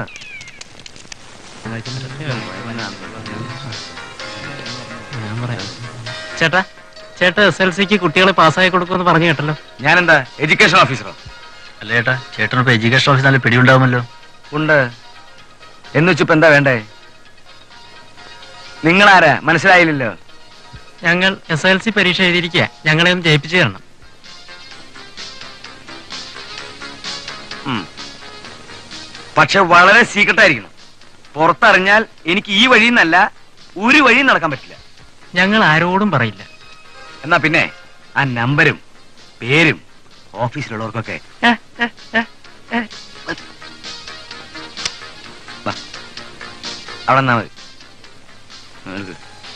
S11: ചേട്ടാ ചേട്ടാ എസ് എൽ സിക്ക് കുട്ടികളെ പാസ്സായി കൊടുക്കുമെന്ന് പറഞ്ഞു കേട്ടല്ലോ
S1: ഞാനെന്താ എഡ്യൂക്കേഷൻ ഓഫീസറോ
S11: അല്ല ചേട്ടാ ചേട്ടനിപ്പോ എഡ്യൂക്കേഷൻ ഓഫീസ് നല്ല പിടിയുണ്ടാവുമല്ലോ
S1: ഉണ്ട് എന്ന് വെച്ചിപ്പോ എന്താ വേണ്ടേ നിങ്ങളാരാ മനസ്സിലായില്ലല്ലോ
S11: ഞങ്ങൾ എസ് എൽ സി പരീക്ഷ എഴുതിയിരിക്കുക ഞങ്ങളെ ഒന്ന് ജയിപ്പിച്ചു തരണം
S1: ഉം. പക്ഷെ വളരെ സീക്രട്ട് ആയിരിക്കണം പുറത്തറിഞ്ഞാൽ എനിക്ക് ഈ വഴിയിൽ നിന്നല്ല ഒരു വഴിയും നടക്കാൻ പറ്റില്ല
S11: ഞങ്ങൾ ആരോടും പറയില്ല
S1: എന്നാ പിന്നെ ആ നമ്പരും പേരും ഓഫീസിലുള്ളവർക്കൊക്കെ ഏ, ഏ, ഏ, ഏ. വാ. അവിടെ നിന്നാ മതി എടുക്ക്.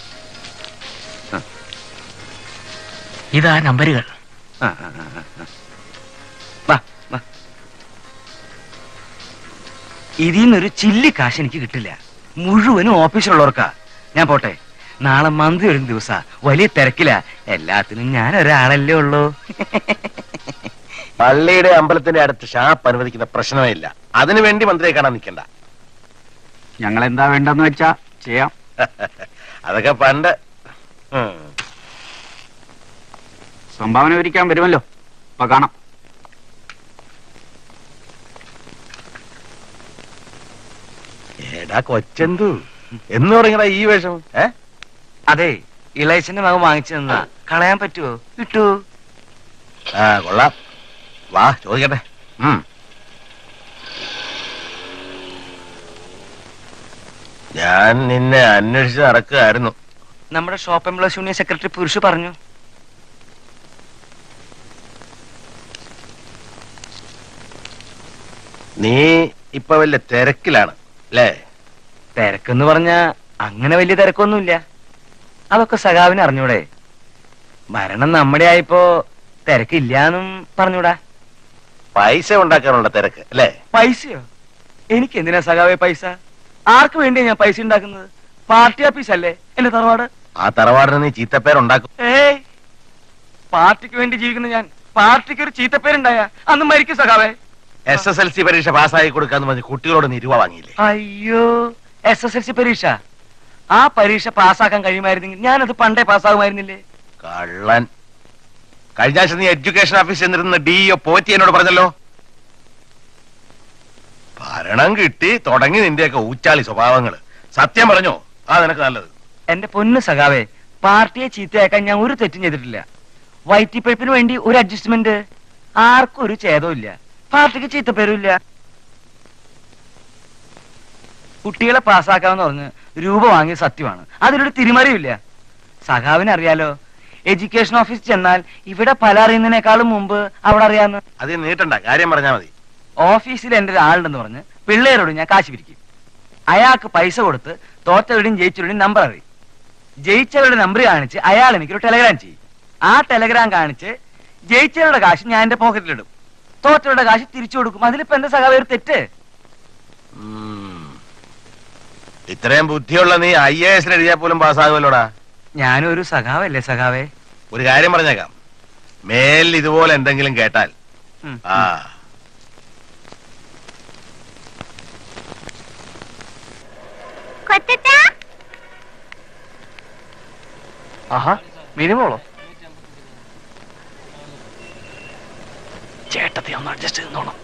S11: ഇതാ നമ്പരുകൾ
S1: ആ, ആ, ആ, ആ, ആ. വാ, വാ. ഇതിൽ നിന്നൊരു ചില്ലി കാശ് എനിക്ക് കിട്ടില്ല മുഴുവനും ഓഫീസിലുള്ളവർക്കാ ഞാൻ പോട്ടെ നാളെ മന്ത്രി വരുന്ന ദിവസ വലിയ തിരക്കില എല്ലാത്തിനും ഞാൻ ഒരാളല്ലേ ഉള്ളൂ
S8: പള്ളിയുടെ അമ്പലത്തിന്റെ അടുത്ത് ഷാപ്പ് അനുവദിക്കുന്ന പ്രശ്നമേ ഇല്ല അതിനു വേണ്ടി മന്ത്രിയെ കാണാൻ നിൽക്കണ്ട
S11: ഞങ്ങൾ എന്താ വേണ്ടെന്ന് വെച്ചാ ചെയ്യാം
S8: അതൊക്കെ പണ്ട് ഉം.
S11: സംഭാവന ഒരിക്കാൻ വരുമല്ലോ അപ്പൊ കാണാം
S8: എടാ കൊച്ചെന്തു എന്ന് പറയുന്നടാ ഈ വേഷം ഏ
S1: അതെ ഇളയച്ചന്റെ മകൻ വാങ്ങിച്ചു തന്നാ കളയാൻ പറ്റുമോ കിട്ടൂ
S8: ആ കൊള്ളാം വാ ചോദിക്കട്ടെ ഉം. ഞാൻ നിന്നെ അന്വേഷിച്ച് നടക്കുകയായിരുന്നു
S1: നമ്മുടെ shop employees union secretary Purush പറഞ്ഞു
S8: നീ ഇപ്പൊ വലിയ തിരക്കിലാണ് അല്ലേ
S1: തിരക്കെന്ന് പറഞ്ഞ അങ്ങനെ വലിയ തിരക്കൊന്നുമില്ല അതൊക്കെ സഖാവിന് അറിഞ്ഞൂടെ ഭരണം നമ്മുടെ ആയപ്പോ തിരക്കില്ലാന്നും പറഞ്ഞൂടാ
S8: പൈസ ഉണ്ടാക്കാനുള്ള തിരക്ക് അല്ലേ
S1: പൈസയോ എനിക്ക് എന്തിനാ സഖാവേ പൈസ ആർക്ക് വേണ്ടിയാ ഞാൻ പൈസ ഉണ്ടാക്കുന്നത് പാർട്ടി ഓഫീസ് അല്ലേ എന്റെ തറവാട്
S8: ആ തറവാടിന് നീ ചീത്തപ്പേരുണ്ടാക്കും
S1: ഏയ് പാർട്ടിക്ക് വേണ്ടി ജീവിക്കുന്ന ഞാൻ പാർട്ടിക്ക് ഒരു ചീത്തപ്പേരുണ്ടായ അന്ന് മരിക്കും സഖാവേ
S8: എസ് എസ് എൽ സി പരീക്ഷ പാസ്സായി കൊടുക്കാന്ന് പറഞ്ഞ് കുട്ടികളോട് നീ രൂപ വാങ്ങിയില്ലേ
S1: അയ്യോ എസ് എസ് എൽ സി പരീക്ഷ ആ പരീക്ഷ പാസ്സാക്കാൻ കഴിയുമായിരുന്നെങ്കിൽ ഞാനത് പണ്ടേ പാസ്സാകുമായിരുന്നില്ലേ
S8: കള്ളൻ കഴിഞ്ഞ ആഴ്ച നീ എഡ്യൂക്കേഷൻ ഓഫീസിൽ നിന്നിരുന്ന ഡി ഒ പോറ്റി എന്നോട് പറഞ്ഞല്ലോ ഭരണം കിട്ടി തുടങ്ങി നിന്റെയൊക്കെ ഊച്ചാളി സ്വഭാവങ്ങള് സത്യം പറഞ്ഞോ ആ നിനക്ക് നല്ലത്
S1: എന്റെ പൊന്ന് സഖാവേ പാർട്ടിയെ ചീത്തയാക്കാൻ ഞാൻ ഒരു തെറ്റും ചെയ്തിട്ടില്ല വൈറ്റിപ്പഴുപ്പിന് വേണ്ടി ഒരു അഡ്ജസ്റ്റ്മെന്റ് ആർക്കും ഒരു ഛേദവും ഇല്ല പാർട്ടിക്ക് ചീത്തപ്പേരും ഇല്ല കുട്ടികളെ പാസ്സാക്കാമെന്ന് പറഞ്ഞ് രൂപ വാങ്ങിയ സത്യമാണ് അതിലൊരു തിരിമറിയില്ല സഖാവിന് അറിയാലോ എഡ്യൂക്കേഷൻ ഓഫീസിൽ ചെന്നാൽ ഇവിടെ പല അറിയുന്നതിനേക്കാളും മുമ്പ് അവിടെ അറിയാന്ന്
S8: അത് നീട്ടണ്ട കാര്യം പറഞ്ഞാ മതി
S1: ഓഫീസിൽ എന്റെ ഒരാളുണ്ടെന്ന് പറഞ്ഞ് പിള്ളേരോട് ഞാൻ കാശ് പിരിക്കും അയാൾക്ക് പൈസ കൊടുത്ത് തോറ്റവരുടെയും ജയിച്ചവരുടെയും നമ്പർ അറിയും ജയിച്ചവരുടെ നമ്പർ കാണിച്ച് അയാൾ എനിക്കൊരു ടെലഗ്രാം ചെയ്യും ആ ടെലഗ്രാം കാണിച്ച് ജയിച്ചവരുടെ കാശ് ഞാൻ എന്റെ പോക്കറ്റിലിടും തോറ്റവരുടെ കാശ് തിരിച്ചു കൊടുക്കും അതിലിപ്പോ എന്താ സഖാവ് ഒരു തെറ്റ്
S8: ഉം. ഇത്രയും ബുദ്ധിയുള്ള നീ ഐ എ എസിൽ എഴുതിയാൽ പോലും പാസ്സാകുമല്ലോടാ
S1: ഞാനും ഒരു സഖാവല്ലേ സഖാവേ
S8: ഒരു കാര്യം പറഞ്ഞേക്കാം മേലിൽ ഇതുപോലെ എന്തെങ്കിലും കേട്ടാൽ
S1: ഉം.
S8: ആ
S11: ആഹാ മിനിമോളോ
S1: ചേട്ടത്തി ഒന്ന് അഡ്ജസ്റ്റ് ചെയ്തോണം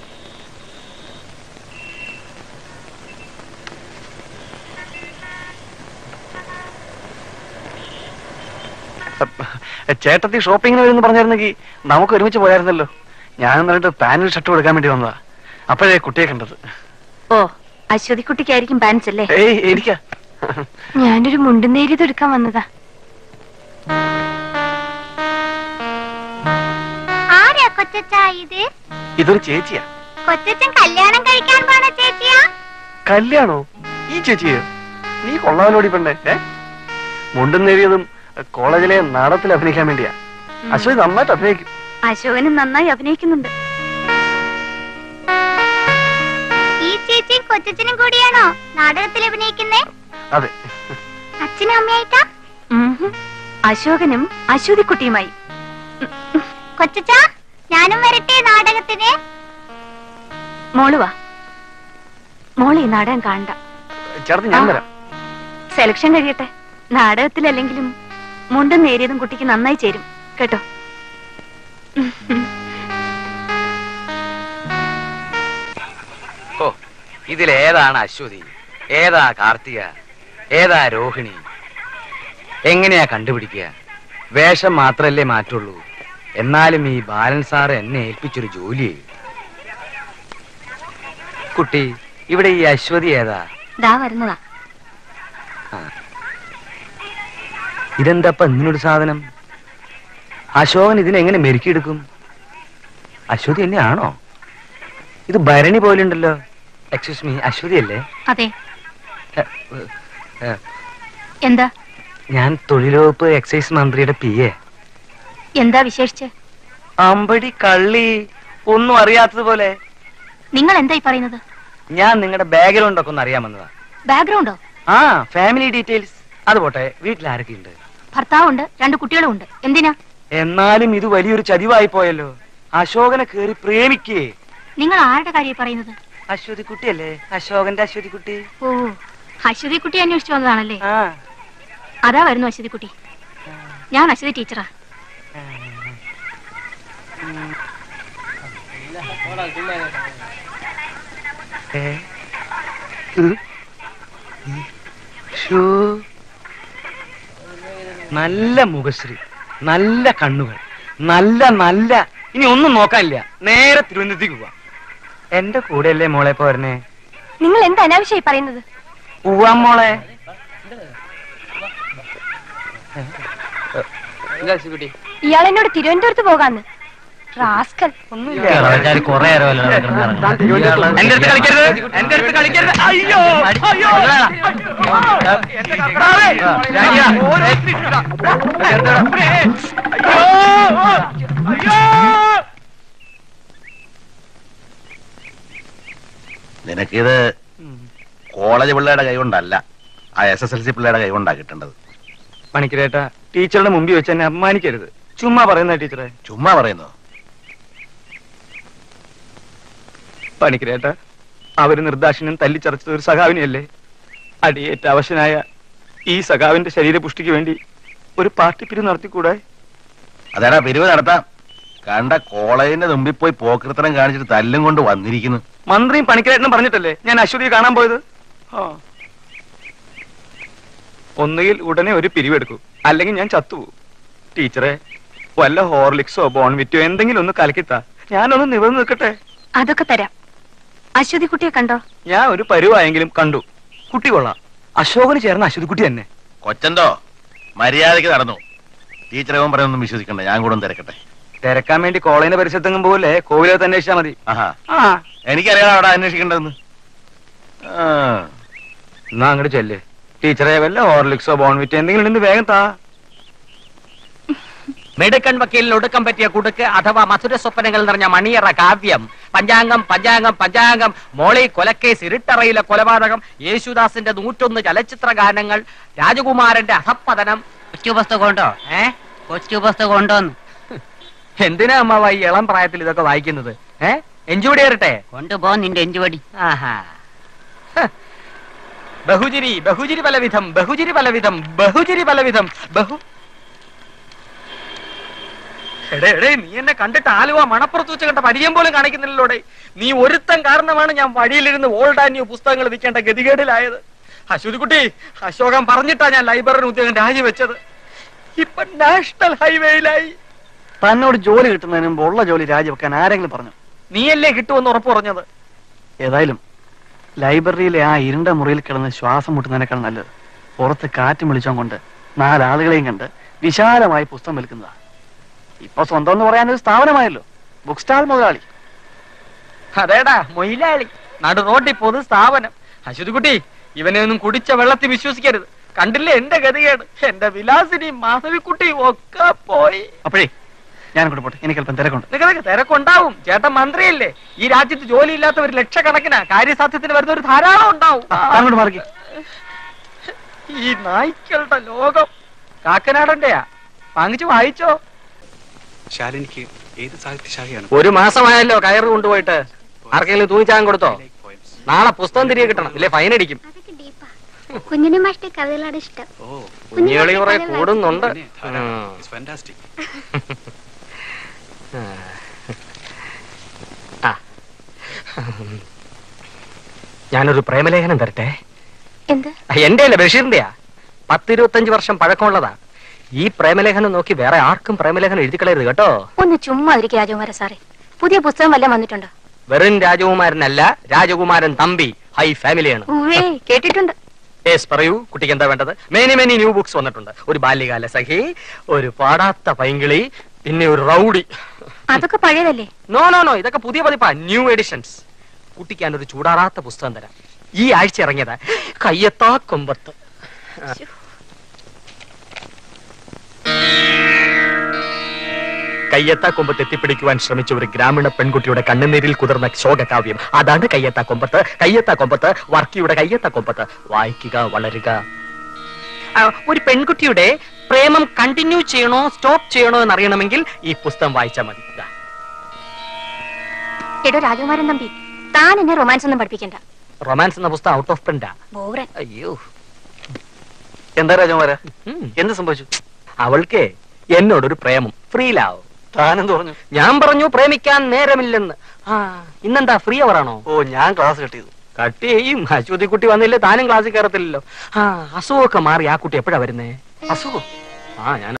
S11: ചേട്ടത്തി ഷോപ്പിങ്ങിന് വരുമെന്ന് പറഞ്ഞായിരുന്നെങ്കിൽ നമുക്ക് ഒരുമിച്ച് പോയായിരുന്നല്ലോ ഞാൻ എന്നിട്ട് പാനൽ ഷർട്ട് കൊടുക്കാൻ വേണ്ടി വന്നതാ അപ്പോഴേ കുട്ടിയെ കണ്ടത്
S5: ഓ അശ്വതിക്കുട്ടിക്കായിരിക്കും പാൻസ് അല്ലേ
S11: ഏയ് എനിക്കാ
S5: ഞാനൊരു മുണ്ടും നേരിയത് എടുക്കാൻ വന്നതാ
S12: ആരാ കൊച്ചാ ഇത്
S11: ഇതൊരു ചേച്ചിയാ
S12: കൊച്ചൻ കല്യാണം കഴിക്കാൻ പോണ ചേച്ചിയാ
S11: കല്യാണോ ഈ ചേച്ചിയോ നീ കൊള്ളാമല്ലോടി പെണ്ണെ ഏ മുണ്ടും നേരിയതും കോളേജിലെ നാടകത്തിൽ അഭിനയിക്കാൻ വേണ്ടിയാ അശ്വതി നന്നായിട്ട് അഭിനയിക്കും
S5: അശോകനും നന്നായി അഭിനയിക്കുന്നുണ്ട്
S12: ഈ ചേച്ചിയും കൊച്ചച്ഛനും കൂടിയാണോ നാടകത്തിൽ അഭിനയിക്കുന്നേ
S11: അതെ
S12: അച്ഛനും അമ്മയായിട്ടാ
S5: ഉംഹും. അശോകനും അശ്വതിക്കുട്ടിയുമായി
S12: കൊച്ചച്ച ഞാനും വരട്ടെ നാടകത്തിന്
S5: മോള് വാ മോള് ഈ നാടകം കാണണ്ട
S11: ചേർത്ത് ഞാൻ
S5: ആ.
S11: വരാം
S5: സെലക്ഷൻ കഴിയട്ടെ നാടകത്തിലല്ലെങ്കിലും മുണ്ടും നേരിയതും കുട്ടിക്ക് നന്നായി ചേരും കേട്ടോ
S2: ഓ ഇതിലേതാണ് അശ്വതി ഏതാ കാർത്തിക ഏതാ രോഹിണി എങ്ങനെയാ കണ്ടുപിടിക്കുക വേഷം മാത്രല്ലേ മാറ്റുള്ളൂ എന്നാലും ഈ ബാലൻ സാറ് എന്നെ ഏൽപ്പിച്ചൊരു ജോലി കുട്ടി ഇവിടെ ഈ അശ്വതി ഏതാ
S5: ദാ വരുന്നതാ
S2: ഇതെന്താപ്പ ഇങ്ങനൊരു സാധനം അശോകൻ ഇതിനെങ്ങനെ മെരുക്കിയെടുക്കും അശ്വതി തന്നെയാണോ ഇത് ഭരണി പോലുണ്ടല്ലോ എക്സ്ക്യൂസ് മീ അശ്വതി അല്ലേ
S5: അതെ
S2: എ, എ,
S5: എന്താ
S2: ഞാൻ തൊഴിലുവകുപ്പ് എക്സൈസ് മന്ത്രിയുടെ പി എ
S5: എന്താ വിശേഷിച്ച്
S2: അമ്പടി കള്ളി ഒന്നും അറിയാത്തതുപോലെ
S5: നിങ്ങൾ എന്തായി പറയുന്നത്
S2: ഞാൻ നിങ്ങളുടെ ബാക്ക്ഗ്രൗണ്ട് ഒക്കെ ഒന്ന് അറിയാൻ വന്നതാ
S5: ബാക്ക്ഗ്രൗണ്ടോ
S2: ആ ഫാമിലി ഡീറ്റെയിൽസ് അത് പോട്ടെ വീട്ടിൽ ആരൊക്കെയുണ്ട്
S5: ഭർത്താവുണ്ട് രണ്ട് കുട്ടികളും ഉണ്ട് എന്തിനാ
S2: എന്നാലും ഇത് വലിയൊരു ചതിവായി പോയല്ലോ അശോകനെ കേറി പ്രേമിക്കേ
S5: നിങ്ങൾ ആരുടെ കാര്യം പറയുന്നത്
S2: അശ്വതി കുട്ടിയല്ലേ അശോകന്റെ അശ്വതി കുട്ടി
S5: ഓ അശ്വതി കുട്ടി അന്വേഷിച്ചു വന്നതാണല്ലേ
S2: ആ
S5: അതാ വരുന്നു അശ്വതി കുട്ടി ഞാൻ അശ്വതി ടീച്ചറാ
S2: ഏ? ഉ? ഷോ. നല്ല മുഖശ്രീ നല്ല കണ്ണുകൾ നല്ല നല്ല ഇനി ഒന്നും നോക്കാനില്ല നേരെ തിരുവനന്തപുരത്തേക്ക് പോവാം എന്റെ കൂടെയല്ലേ മോളെ പോരണേ
S5: നിങ്ങൾ എന്താ അനാവശ്യമായി പറയുന്നത്
S2: പോവാം മോളെ
S5: ഇയാൾ എന്നോട് തിരുവനന്തപുരത്ത് പോകാന്ന് റാസ്കൽ
S2: എന്റെ അടുത്ത് കളിക്കരുത് എന്റെ അടുത്ത് കളിക്കരുത് അയ്യോ അയ്യോ എന്റെ കർത്താവേ.
S8: നിനക്കിത് കോളേജ് പിള്ളേരുടെ കൈ കൊണ്ടല്ല ആ എസ് എസ് എൽ സി പിള്ളേരുടെ കൈ കൊണ്ടാ കിട്ടേണ്ടത്
S2: പണിക്കരേട്ടാ ടീച്ചറുടെ മുമ്പിൽ വെച്ച് എന്നെ അപമാനിക്കരുത് ചുമ്മാ പറയുന്ന ടീച്ചറെ
S8: ചുമ്മാ പറയുന്നു
S2: പണിക്കരേട്ടാ അവര് നിർദാക്ഷിണ്യം തല്ലിച്ചറച്ചത് ഒരു സഖാവിനെയല്ലേ അടിയേറ്റ അവശനായ ഈ സഖാവിന്റെ ശരീരപുഷ്ടിക്ക് വേണ്ടി ഒരു പാർട്ടി പിരിവ് നടത്തിക്കൂടെ
S8: അതേടാ പിരിവ് നടത്താം കണ്ട കോളേജിന്റെ മുമ്പിൽ പോയി പോക്കൃത്തനം കാണിച്ചിട്ട് തല്ലും കൊണ്ട് വന്നിരിക്കുന്നു
S2: മന്ത്രിയും പണിക്കരേട്ടനും പറഞ്ഞിട്ടല്ലേ ഞാൻ അശ്വതിയെ കാണാൻ പോയത് ആ. ഒന്നുകിൽ ഉടനെ ഒരു പിരിവെടുക്കൂ അല്ലെങ്കിൽ ഞാൻ ചത്തുപോകും ടീച്ചറെ വല്ല ഹോർലിക്സോ ബോൺവിറ്റോ എന്തെങ്കിലും ഒന്ന് കലക്കിത്താ ഞാനൊന്ന് നിവർന്ന് നിൽക്കട്ടെ
S5: അതൊക്കെ തരാം അശ്വതി കുട്ടിയെ കണ്ടോ
S2: ഞാൻ ഒരു പരുവായെങ്കിലും കണ്ടു കുട്ടി കൊള്ളാം അശോകന് ചേർന്ന അശ്വതി കുട്ടി തന്നെ
S8: കൊച്ചന്തോ മര്യാദയ്ക്ക് നടന്നു ടീച്ചറെ പറയുന്നൊന്നും വിശ്വസിക്കണ്ട ഞാൻ കൂടെ ഒന്ന് തിരക്കട്ടെ
S2: തിരക്കാൻ വേണ്ടി കോളേജിന്റെ പരിസരത്തെങ്ങും പോലെ കോവിലകത്ത് അന്വേഷിച്ചാൽ മതി
S8: ആഹാ
S2: ആ
S8: എനിക്കറിയാം അവിടെ അന്വേഷിക്കേണ്ടതെന്ന് ആ
S2: എന്നാ അങ്ങോട്ട് ചെല്ല് ടീച്ചറെ വല്ല ഹോർലിക്സോ ബോൺവിറ്റോ എന്തെങ്കിലും ഉണ്ടെങ്കിൽ വേഗം താ
S1: മെടുക്കൻ വക്കീലിന് ഒടുക്കം പറ്റിയ കുടുക്ക് അഥവാ മധുര സ്വപ്നങ്ങൾ നിറഞ്ഞ മണിയറ കാവ്യം പഞ്ചാംഗം പഞ്ചാംഗം പഞ്ചാംഗം മോളി കൊലക്കേസ് ഇരുട്ടറയിലെ കൊലപാതകം യേശുദാസിന്റെ നൂറ്റൊന്ന് ചലച്ചിത്ര ഗാനങ്ങൾ രാജകുമാരന്റെ അധപ്പതനം
S13: കൊച്ചു പുസ്തകം ഉണ്ടോ ഏ കൊച്ചു പുസ്തകം ഉണ്ടോന്ന്
S1: എന്തിനാ അമ്മാവ ഈ ഇളം പ്രായത്തിൽ ഇതൊക്കെ വായിക്കുന്നത് ഏ എഞ്ചുപടി കയറട്ടെ
S13: കൊണ്ടുപോ നിന്റെ എഞ്ചുപടി
S1: ആഹാ ഹ. ബഹുജിരി ബഹുജിരി പലവിധം ബഹുജിരി പലവിധം ബഹുജിരി പലവിധം ബഹു എടേ എടേ നീ എന്നെ കണ്ടിട്ട് ആലുവ മണപ്പുറത്ത് വെച്ച് കണ്ട പരിചയം പോലും കാണിക്കുന്നില്ലല്ലോടെ നീ ഒരുത്തൻ കാരണമാണ് ഞാൻ വഴിയിലിരുന്ന് ഓൾഡ് ആൻഡ് ന്യൂ പുസ്തകങ്ങൾ വിൽക്കേണ്ട ഗതികേടിലായത് അശ്വതിക്കുട്ടി അശോകൻ പറഞ്ഞിട്ടാ ഞാൻ ലൈബ്രറി ഉദ്യോഗം രാജിവെച്ചത് ഇപ്പൊ നാഷണൽ ഹൈവേയിലായി
S11: തന്നോട് ജോലി കിട്ടുന്നതിന് മുമ്പ് ഉള്ള ജോലി രാജിവെക്കാൻ ആരെങ്കിലും പറഞ്ഞു
S1: നീയല്ലേ കിട്ടുമെന്ന് ഉറപ്പ് പറഞ്ഞത്
S11: ഏതായാലും ലൈബ്രറിയിലെ ആ ഇരുണ്ട മുറിയിൽ കിടന്ന് ശ്വാസം മുട്ടുന്നതിനേക്കാൾ നല്ലത് പുറത്ത് കാറ്റ് വിളിച്ചോ കൊണ്ട് നാലാളുകളെയും കണ്ട് വിശാലമായി പുസ്തകം വിൽക്കുന്നതാ ഇപ്പൊ സ്വന്തം എന്ന് പറയാനൊരു സ്ഥാപനമായല്ലോ ബുക്ക് സ്റ്റാൾ മുതലാളി
S1: അതേടാ മൊയിലാളി നടു റോഡിൽ പൊതു സ്ഥാപനം അശ്വതിക്കുട്ടി ഇവനെ ഒന്നും കുടിച്ച വെള്ളത്തിൽ വിശ്വസിക്കരുത് കണ്ടില്ലേ എന്റെ ഗതികേട് എന്റെ വിലാസിനി മാധവിക്കുട്ടിയും ഒക്കെ പോയി
S11: അപ്പോഴേ ഞാൻ കൂടെ പോട്ടെ എനിക്ക് അല്പം തിരക്കുണ്ട്
S1: നിനക്ക് നിനക്ക് തിരക്കുണ്ടാവും ചേട്ടൻ മന്ത്രിയല്ലേ ഈ രാജ്യത്ത് ജോലി ഇല്ലാത്തവർ ലക്ഷക്കണക്കിനാ കാര്യസാധ്യത്തിന് വരുന്ന ഒരു ധാരാളം ഉണ്ടാവും
S11: അങ്ങോട്ട് മാറി
S1: ഈ നായ്ക്കളുടെ ലോകം കാക്കനാടന്റെയാ വാങ്ങിച്ചു വായിച്ചോ
S10: ശാലിനിക്ക് ഏത് സാഹിത്യശാഖയാണ്
S1: ഒരു മാസമായല്ലോ കയറ് കൊണ്ടുപോയിട്ട് ആർക്കെങ്കിലും തൂങ്ങിച്ചാൻ കൊടുത്തോ നാളെ പുസ്തകം തിരികെ കിട്ടണം ഇല്ലേ ഫൈൻ അടിക്കും
S12: കുഞ്ഞിനും മാഷ്ടേ കവിതകളാണ് ഇഷ്ടം
S1: കുഞ്ഞുകളി കുറെ കൂടുന്നുണ്ട്
S10: ഫാന്റാസ്റ്റിക്
S1: ആ. ഞാനൊരു പ്രേമലേഖനം തരട്ടെ
S5: എന്ത്
S1: എന്റെ അല്ല ബഷീറിന്റെയാ പത്തിരുപത്തഞ്ച് വർഷം പഴക്കമുള്ളതാ ഈ പ്രേമലേഖനം നോക്കി വേറെ ആർക്കും പ്രേമലേഖനം എഴുതി കളയരുത് കേട്ടോ
S5: ഒന്ന് ചുമ്മാ ഇരിക്കും രാജകുമാര സാറേ പുതിയ പുസ്തകം വല്ലതും വന്നിട്ടുണ്ടോ
S1: വെറും രാജകുമാരനല്ല രാജകുമാരൻ തമ്പി ഹൈ ഫാമിലിയാണ്
S5: ഉവ്വേ കേട്ടിട്ടുണ്ട്
S1: യെസ് പറയൂ കുട്ടിക്ക് എന്താ വേണ്ടത് മെനി മെനി ന്യൂ ബുക്സ് വന്നിട്ടുണ്ട് ഒരു ബാല്യകാല സഖി ഒരു പാടാത്ത പൈങ്കിളി പിന്നെ ഒരു റൗഡി
S5: അതൊക്കെ പഴയതല്ലേ
S1: നോ നോ നോ ഇതൊക്കെ പുതിയ പതിപ്പാ ന്യൂ എഡിഷൻസ് കുട്ടിക്ക് ഞാനൊരു ചൂടാറാത്ത പുസ്തകം തരാം ഈ ആഴ്ച ഇറങ്ങിയതാ കയ്യത്താ കൊമ്പത്ത് ആ. കയ്യത്താ കൊമ്പത്ത് എത്തിപ്പിടിക്കുവാൻ ശ്രമിച്ച ഒരു ഗ്രാമീണ പെൺകുട്ടിയുടെ കണ്ണുനീരിൽ കുതിർന്ന ശോകകാവ്യം അതാണ് കയ്യത്താ കൊമ്പത്ത് കയ്യത്താ കൊമ്പത്ത് വർക്കിയുടെ കയ്യത്താ കൊമ്പത്ത് വായിക്കുക വളരുക ആ, ഒരു പെൺകുട്ടിയുടെ പ്രേമം കണ്ടിന്യൂ ചെയ്യണോ സ്റ്റോപ്പ് ചെയ്യണോ എന്ന് അറിയണമെങ്കിൽ ഈ പുസ്തകം വായിച്ചാൽ മതി ദാ.
S5: എടോ രാജകുമാരൻ തമ്പി താൻ എന്നെ റൊമാൻസ് ഒന്നും പഠിപ്പിക്കണ്ട
S1: റൊമാൻസ് എന്ന പുസ്തകം ഔട്ട് ഓഫ് പ്രിന്റാ
S5: ബോറൻ
S1: അയ്യോ
S11: എന്താ രാജകുമാര എന്ത് സംഭവിച്ചു
S1: അവൾക്ക് എന്നോടൊരു പ്രേമം ഫ്രീ ലാവ്
S11: താനെന്ത് പറഞ്ഞു
S1: ഞാൻ പറഞ്ഞു പ്രേമിക്കാൻ നേരമില്ലെന്ന് ആ ഇന്നെന്താ ഫ്രീ അവറാണോ
S11: ഓ ഞാൻ ക്ലാസ് കട്ട് ചെയ്തു
S1: കട്ട് ചെയ്യും അശ്വതി കുട്ടി വന്നില്ലേ താനും ക്ലാസ്സിൽ കയറത്തില്ലല്ലോ ആ അസുഖമൊക്കെ മാറി ആ കുട്ടി എപ്പോഴാ വരുന്നേ
S11: അസുഖം
S1: ആ ഞാൻ